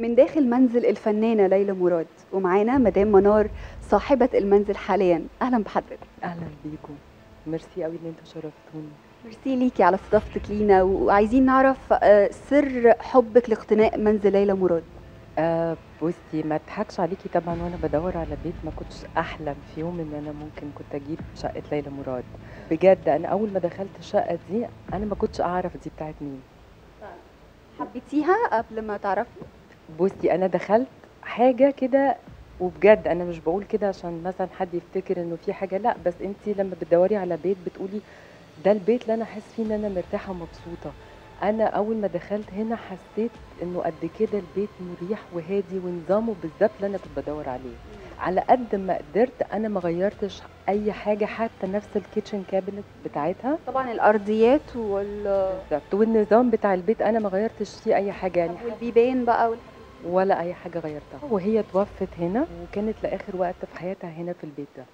من داخل منزل الفنانة ليلى مراد ومعانا مدام منار صاحبة المنزل حاليا أهلا بحضرتك اهلا بيكم ميرسي قوي ان انتوا شرفتوني ميرسي ليكي على استضافتك لينا وعايزين نعرف آه، سر حبك لاقتناء منزل ليلى مراد آه بصي ما اضحكش عليكي طبعا وانا بدور على بيت ما كنتش احلم في يوم ان انا ممكن كنت اجيب شقه ليلى مراد بجد انا اول ما دخلت الشقه دي انا ما كنتش اعرف دي بتاعت مين حبيتيها قبل ما تعرفي بصي انا دخلت حاجه كده وبجد انا مش بقول كده عشان مثلا حد يفتكر انه في حاجه لا بس انت لما بتدوري على بيت بتقولي ده البيت اللي انا حاسس فيه ان انا مرتاحه ومبسوطه انا اول ما دخلت هنا حسيت انه قد كده البيت مريح وهادي ونظامه بالظبط اللي انا كنت بدور عليه على قد ما قدرت انا ما غيرتش اي حاجه حتى نفس الكيتشن كابينت بتاعتها طبعا الأرضيات وال... بالظبط والنظام بتاع البيت انا ما غيرتش فيه اي حاجه يعني والبيبان بقى وال... ولا اي حاجه غيرتها وهي توفت هنا وكانت لاخر وقت في حياتها هنا في البيت ده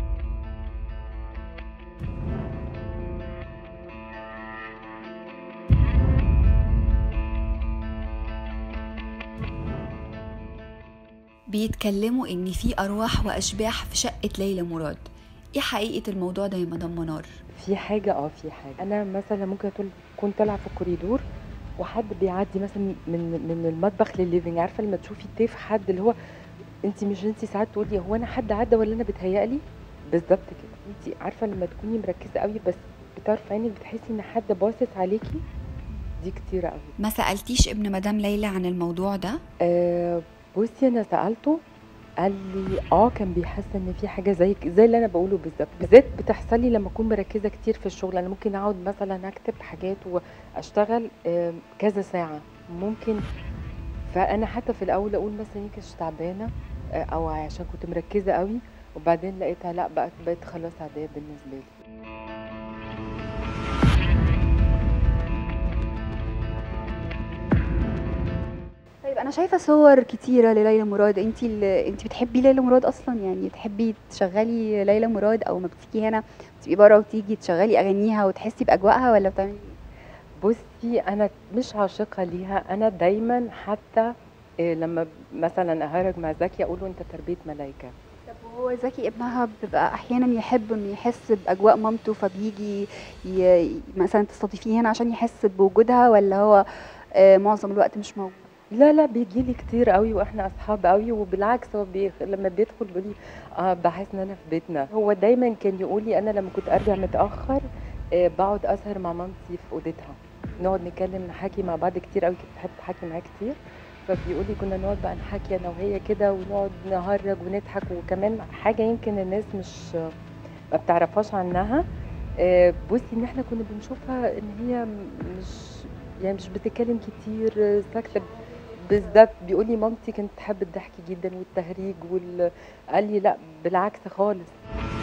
بيتكلموا إن في أرواح وأشباح في شقة ليلى مراد إيه حقيقة الموضوع ده يا مدام منار؟ في حاجه اه في حاجه انا مثلا ممكن أطول كنت طالعه في الكوريدور وحد بيعدي مثلا من من المطبخ للليفينج عارفه لما تشوفي طيف حد اللي هو انت مش انت ساعات تقولي هو انا حد عدى ولا انا بتهيألي بالظبط كده انت عارفه لما تكوني مركزه قوي بس بطرف عينك بتحسي ان حد باصص عليكي دي كتيره قوي ما سألتيش ابن مدام ليلى عن الموضوع ده؟ آه بصي انا سالته قال لي اه كان بيحس ان في حاجه زي زي اللي انا بقوله بالظبط بالذات بتحصل لي لما اكون مركزه كتير في الشغل انا ممكن اقعد مثلا اكتب حاجات واشتغل آه، كذا ساعه ممكن فانا حتى في الاول اقول مثلا يمكن مش تعبانه آه، او عشان كنت مركزه قوي وبعدين لقيتها لا بقت بقت خلاص عاديه بالنسبه لي طيب أنا شايفة صور كتيرة لليلى مراد أنت ال... أنت بتحبي ليلى مراد أصلا يعني بتحبي تشغلي ليلى مراد أو ما بتيجي هنا تبقي بره وتيجي تشغلي أغانيها وتحسي بأجواءها ولا بتعملي إيه؟ بصي انا مش عاشقه ليها انا دايما حتى آه، لما مثلا اهرج مع زكي اقول له انت تربيه ملايكه طب وهو زكي ابنها بيبقى احيانا يحب انه يحس باجواء مامته فبيجي ي... مثلا تستضيفيه هنا عشان يحس بوجودها ولا هو آه، معظم الوقت مش موجود لا لا بيجي لي كتير قوي واحنا اصحاب قوي وبالعكس هو بي... لما بيدخل بيقول لي اه بحس ان انا في بيتنا هو دايما كان يقول لي انا لما كنت ارجع متاخر آه بقعد اسهر مع مامتي في اوضتها نقعد نتكلم نحكي مع بعض كتير قوي كنت بحب احكي معاه كتير فبيقول لي كنا نقعد بقى نحكي انا وهي كده ونقعد نهرج ونضحك وكمان حاجه يمكن الناس مش ما بتعرفهاش عنها آه، بصي ان احنا كنا بنشوفها ان هي مش يعني مش بتتكلم كتير آه، ساكته بالذات بيقول لي مامتي كانت تحب الضحك جدا والتهريج وال... قال لي لا بالعكس خالص